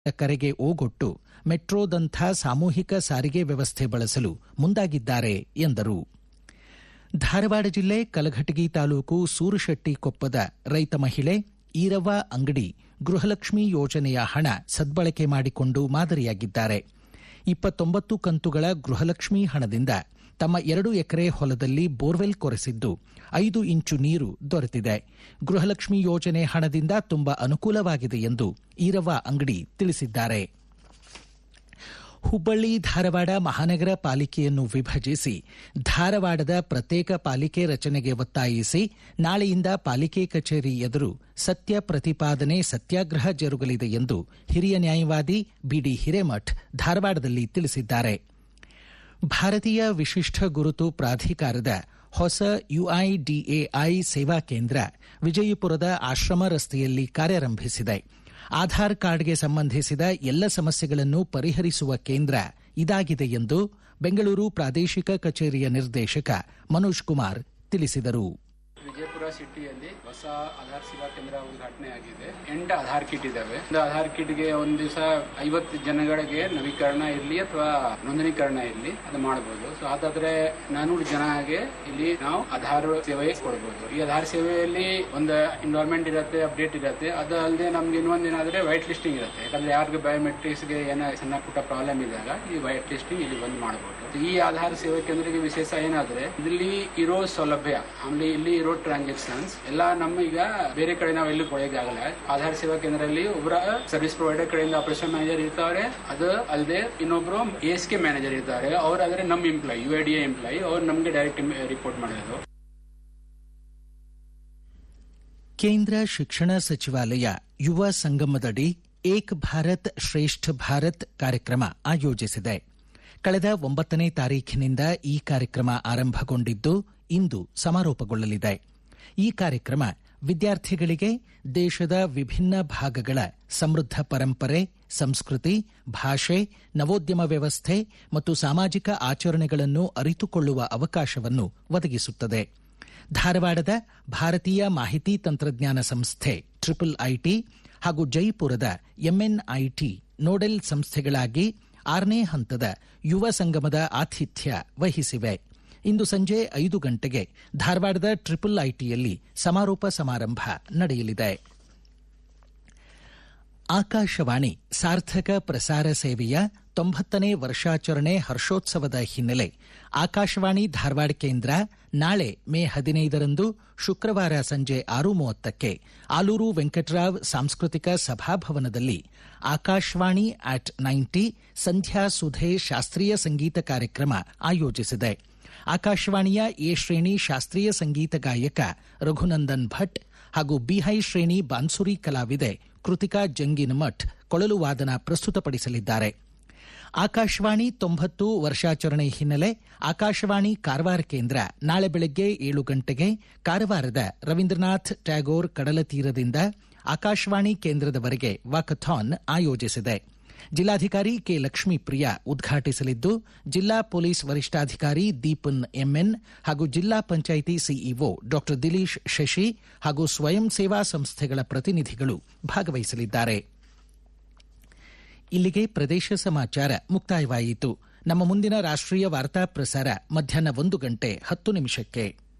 ಕರೆಗೆ ಓಗೊಟ್ಟು ಮೆಟ್ರೋದಂಥ ಸಾಮೂಹಿಕ ಸಾರಿಗೆ ವ್ಯವಸ್ಥೆ ಬಳಸಲು ಮುಂದಾಗಿದ್ದಾರೆ ಎಂದರು ಧಾರವಾಡ ಜಿಲ್ಲೆ ಕಲಘಟಗಿ ತಾಲೂಕು ಸೂರಶೆಟ್ಟಿ ಕೊಪ್ಪದ ರೈತ ಮಹಿಳೆ ಈರವ್ವ ಅಂಗಡಿ ಗೃಹಲಕ್ಷ್ಮಿ ಯೋಜನೆಯ ಹಣ ಸದ್ಬಳಕೆ ಮಾಡಿಕೊಂಡು ಮಾದರಿಯಾಗಿದ್ದಾರೆ ಇಪ್ಪತ್ತೊಂಬತ್ತು ಕಂತುಗಳ ಗೃಹಲಕ್ಷ್ಮಿ ಹಣದಿಂದ ತಮ್ಮ ಎರಡು ಎಕರೆ ಹೊಲದಲ್ಲಿ ಬೋರ್ವೆಲ್ ಕೊರೆಸಿದ್ದು ಐದು ಇಂಚು ನೀರು ದೊರೆತಿದೆ ಗೃಹಲಕ್ಷ್ಮಿ ಯೋಜನೆ ಹಣದಿಂದ ತುಂಬಾ ಅನುಕೂಲವಾಗಿದೆ ಎಂದು ಈರವ್ವ ಅಂಗಡಿ ತಿಳಿಸಿದ್ದಾರೆ ಹುಬ್ಬಳ್ಳಿ ಧಾರವಾಡ ಮಹಾನಗರ ಪಾಲಿಕೆಯನ್ನು ವಿಭಜಿಸಿ ಧಾರವಾಡದ ಪ್ರತ್ಯೇಕ ಪಾಲಿಕೆ ರಚನೆಗೆ ಒತ್ತಾಯಿಸಿ ನಾಳೆಯಿಂದ ಪಾಲಿಕೆ ಕಚೇರಿ ಎದುರು ಸತ್ಯ ಪ್ರತಿಪಾದನೆ ಸತ್ಯಾಗ್ರಹ ಜರುಗಲಿದೆ ಎಂದು ಹಿರಿಯ ನ್ಯಾಯವಾದಿ ಬಿಡಿ ಹಿರೇಮಠ್ ಧಾರವಾಡದಲ್ಲಿ ತಿಳಿಸಿದ್ದಾರೆ ಭಾರತೀಯ ವಿಶಿಷ್ಟ ಗುರುತು ಪ್ರಾಧಿಕಾರದ ಹೊಸ ಯುಐಡಿಎಐ ಸೇವಾ ಕೇಂದ್ರ ವಿಜಯಪುರದ ಆಶ್ರಮ ರಸ್ತೆಯಲ್ಲಿ ಕಾರ್ಯಾರಂಭಿಸಿದೆ ಆಧಾರ್ ಕಾರ್ಡ್ಗೆ ಸಂಬಂಧಿಸಿದ ಎಲ್ಲ ಸಮಸ್ಯೆಗಳನ್ನು ಪರಿಹರಿಸುವ ಕೇಂದ್ರ ಇದಾಗಿದೆ ಎಂದು ಬೆಂಗಳೂರು ಪ್ರಾದೇಶಿಕ ಕಚೇರಿಯ ನಿರ್ದೇಶಕ ಮನೋಜ್ ಕುಮಾರ್ ತಿಳಿಸಿದರು ವಿಜಯಪುರ ಸಿಟಿಯಲ್ಲಿ ಹೊಸ ಆಧಾರ್ ಸೇವಾ ಕೇಂದ್ರ ಉದ್ಘಾಟನೆ ಆಗಿದೆ ಎಂಟು ಆಧಾರ್ ಕಿಟ್ ಇದಾವೆ ಒಂದು ಆಧಾರ್ ಕಿಟ್ಗೆ ಒಂದ್ ದಿವಸ ಐವತ್ತು ಜನಗಳಿಗೆ ನವೀಕರಣ ಇರಲಿ ಅಥವಾ ನೋಂದಣೀಕರಣ ಇರಲಿ ಅದು ಮಾಡಬಹುದು ಸೊ ಅದಾದ್ರೆ ನಾನೂರು ಜನಗೆ ಇಲ್ಲಿ ನಾವು ಆಧಾರ್ ಸೇವೆ ಕೊಡಬಹುದು ಈ ಆಧಾರ್ ಸೇವೆಯಲ್ಲಿ ಒಂದು ಇನ್ವಾಲ್ವ್ಮೆಂಟ್ ಇರುತ್ತೆ ಅಪ್ಡೇಟ್ ಇರುತ್ತೆ ಅದು ಅಲ್ಲದೆ ನಮ್ಗೆ ಇನ್ನೊಂದ್ ಏನಾದ್ರೆ ವೈಟ್ ಲಿಸ್ಟಿಂಗ್ ಇರುತ್ತೆ ಯಾಕಂದ್ರೆ ಯಾರಿಗೆ ಬಯೋಮೆಟ್ರಿಕ್ಸ್ ಗೆ ಏನೋ ಸಣ್ಣ ಪುಟ್ಟ ಪ್ರಾಬ್ಲಮ್ ಇದ್ದಾಗ ಈ ವೈಟ್ ಲಿಸ್ಟಿಂಗ್ ಇಲ್ಲಿ ಬಂದ್ ಮಾಡಬಹುದು ಈ ಆಧಾರ್ ಸೇವೆ ಕೇಂದ್ರಕ್ಕೆ ವಿಶೇಷ ಏನಾದ್ರೆ ಇಲ್ಲಿ ಇರೋ ಸೌಲಭ್ಯ ಆಮೇಲೆ ಇಲ್ಲಿ ಇರೋ ಟ್ರಾನ್ಸಾಕ್ಷನ್ಸ್ ಎಲ್ಲ ನಮ್ಮ ಈಗ ಬೇರೆ ಕಡೆ ನಾವು ಎಲ್ಲಿ ಕೊಡೋಕ್ಕಾಗಲ್ಲ ಆಧಾರ್ ಸೇವಾ ಕೇಂದ್ರದಲ್ಲಿ ಒಬ್ಬರ ಸರ್ವಿಸ್ ಪ್ರೊವೈಡರ್ ಕಡೆಯಿಂದ ಆಪರೇಷನ್ ಮ್ಯಾನೇಜರ್ ಇರ್ತಾರೆ ಅದು ಅಲ್ಲದೆ ಇನ್ನೊಬ್ರು ಎಸ್ ಕೆ ಮ್ಯಾನೇಜರ್ ಇರ್ತಾರೆ ಅವ್ರು ಆದ್ರೆ ನಮ್ಮ employee U I D employee ಅವ್ರು ನಮ್ಗೆ ಡೈರೆಕ್ಟ್ ರಿಪೋರ್ಟ್ ಮಾಡೋದು ಕೇಂದ್ರ ಶಿಕ್ಷಣ ಸಚಿವಾಲಯ ಯುವ ಸಂಗಮದಡಿ ಏಕ್ ಭಾರತ್ ಶ್ರೇಷ್ಠ ಭಾರತ್ ಕಾರ್ಯಕ್ರಮ ಆಯೋಜಿಸಿದೆ ಕಳೆದ ಒಂಬತ್ತನೇ ತಾರೀಖಿನಿಂದ ಈ ಕಾರ್ಯಕ್ರಮ ಆರಂಭಗೊಂಡಿದ್ದು ಇಂದು ಸಮಾರೋಪಗೊಳ್ಳಲಿದೆ ಈ ಕಾರ್ಯಕ್ರಮ ವಿದ್ಯಾರ್ಥಿಗಳಿಗೆ ದೇಶದ ವಿಭಿನ್ನ ಭಾಗಗಳ ಸಮೃದ್ಧ ಪರಂಪರೆ ಸಂಸ್ಕೃತಿ ಭಾಷೆ ನವೋದ್ಯಮ ವ್ಯವಸ್ಥೆ ಮತ್ತು ಸಾಮಾಜಿಕ ಆಚರಣೆಗಳನ್ನು ಅರಿತುಕೊಳ್ಳುವ ಅವಕಾಶವನ್ನು ಒದಗಿಸುತ್ತದೆ ಧಾರವಾಡದ ಭಾರತೀಯ ಮಾಹಿತಿ ತಂತ್ರಜ್ಞಾನ ಸಂಸ್ಥೆ ಟ್ರಿಪಲ್ ಐಟಿ ಹಾಗೂ ಜೈಪುರದ ಎಂಎನ್ಐಟಿ ನೋಡೆಲ್ ಸಂಸ್ಥೆಗಳಾಗಿ ಆರನೇ ಹಂತದ ಯುವ ಸಂಗಮದ ಆತಿಥ್ಯ ವಹಿಸಿವೆ ಇಂದು ಸಂಜೆ ಐದು ಗಂಟೆಗೆ ಧಾರವಾಡದ ಟ್ರಿಪಲ್ ಐಟಿಯಲ್ಲಿ ಸಮಾರೋಪ ಸಮಾರಂಭ ನಡೆಯಲಿದೆ ಆಕಾಶವಾಣಿ ಸಾರ್ಥಕ ಪ್ರಸಾರ ಸೇವೆಯ ತೊಂಬತ್ತನೇ ವರ್ಷಾಚರಣೆ ಹರ್ಷೋತ್ಸವದ ಹಿನ್ನೆಲೆ ಆಕಾಶವಾಣಿ ಧಾರವಾಡ ಕೇಂದ್ರ ನಾಳೆ ಮೇ ಹದಿನೈದರಂದು ಶುಕ್ರವಾರ ಸಂಜೆ ಆರು ಮೂವತ್ತಕ್ಕೆ ಆಲೂರು ವೆಂಕಟರಾವ್ ಸಾಂಸ್ಕೃತಿಕ ಸಭಾಭವನದಲ್ಲಿ ಆಕಾಶವಾಣಿ ಅಟ್ ನೈಂಟಿ ಸಂಧ್ಯಾ ಸುಧೆ ಶಾಸ್ತ್ರೀಯ ಸಂಗೀತ ಕಾರ್ಯಕ್ರಮ ಆಯೋಜಿಸಿದೆ ಆಕಾಶವಾಣಿಯ ಎ ಶ್ರೇಣಿ ಶಾಸ್ತ್ರೀಯ ಸಂಗೀತ ಗಾಯಕ ರಘುನಂದನ್ ಭಟ್ ಹಾಗೂ ಬಿಹೈ ಶ್ರೇಣಿ ಬಾನ್ಸುರಿ ಕಲಾವಿದೆ ಕೃತಿಕಾ ಜಂಗಿನಮಠ್ ಕೊಳಲು ವಾದನ ಪ್ರಸ್ತುತಪಡಿಸಲಿದ್ದಾರೆ ಆಕಾಶವಾಣಿ ತೊಂಬತ್ತು ವರ್ಷಾಚರಣೆ ಹಿನ್ನೆಲೆ ಆಕಾಶವಾಣಿ ಕಾರವಾರ ಕೇಂದ್ರ ನಾಳೆ ಬೆಳಗ್ಗೆ ಏಳು ಗಂಟೆಗೆ ಕಾರವಾರದ ರವೀಂದ್ರನಾಥ್ ಟ್ಯಾಗೋರ್ ಕಡಲ ತೀರದಿಂದ ಆಕಾಶವಾಣಿ ಕೇಂದ್ರದವರೆಗೆ ವಾಕಥಾನ್ ಆಯೋಜಿಸಿದೆ ಜಿಲ್ಲಾಧಿಕಾರಿ ಕೆ ಲಕ್ಷ್ಮೀಪ್ರಿಯಾ ಉದ್ಘಾಟಿಸಲಿದ್ದು ಜಿಲ್ಲಾ ಪೊಲೀಸ್ ವರಿಷ್ಠಾಧಿಕಾರಿ ದೀಪನ್ ಎಂಎನ್ ಹಾಗೂ ಜಿಲ್ಲಾ ಪಂಚಾಯಿತಿ ಸಿಇಒ ಡಾ ದಿಲೀಶ್ ಶಶಿ ಹಾಗೂ ಸ್ವಯಂ ಸೇವಾ ಸಂಸ್ಥೆಗಳ ಪ್ರತಿನಿಧಿಗಳು ಭಾಗವಹಿಸಲಿದ್ದಾರೆ ಇಲ್ಲಿಗೆ ಪ್ರದೇಶ ಸಮಾಚಾರ ಮುಕ್ತಾಯವಾಯಿತು ನಮ್ಮ ಮುಂದಿನ ರಾಷ್ಟ್ರೀಯ ವಾರ್ತಾ ಪ್ರಸಾರ ಮಧ್ಯಾಹ್ನ ಒಂದು ಗಂಟೆ ಹತ್ತು ನಿಮಿಷಕ್ಕೆ